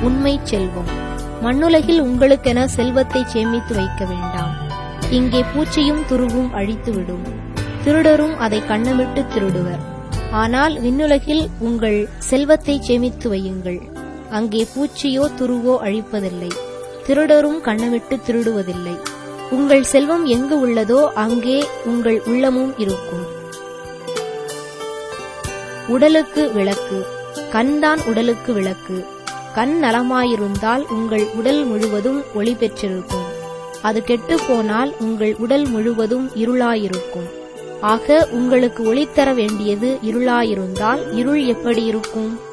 உண்மைச் செல்வம் மண்ணுலகில் உங்களுக்கென செல்வத்தை சேமித்து வைக்க வேண்டாம் இங்கே பூச்சியும் துருவும் அழித்துவிடும் திருடரும் அதை கண்ணமிட்டு திருடுவர் ஆனால் விண்ணுலகில் உங்கள் செல்வத்தை சேமித்து வையுங்கள் அங்கே பூச்சியோ துருவோ அழிப்பதில்லை திருடரும் கண்ணமிட்டு திருடுவதில்லை உங்கள் செல்வம் எங்கு உள்ளதோ அங்கே உங்கள் உள்ளமும் இருக்கும் உடலுக்கு விளக்கு கண்தான் உடலுக்கு விளக்கு கண் நலமாயிருந்தால் உங்கள் உடல் முழுவதும் ஒளி பெற்றிருக்கும் அது கெட்டுப்போனால் உங்கள் உடல் முழுவதும் இருளாயிருக்கும் ஆக உங்களுக்கு ஒளி தர வேண்டியது இருளாயிருந்தால் இருள் எப்படி இருக்கும்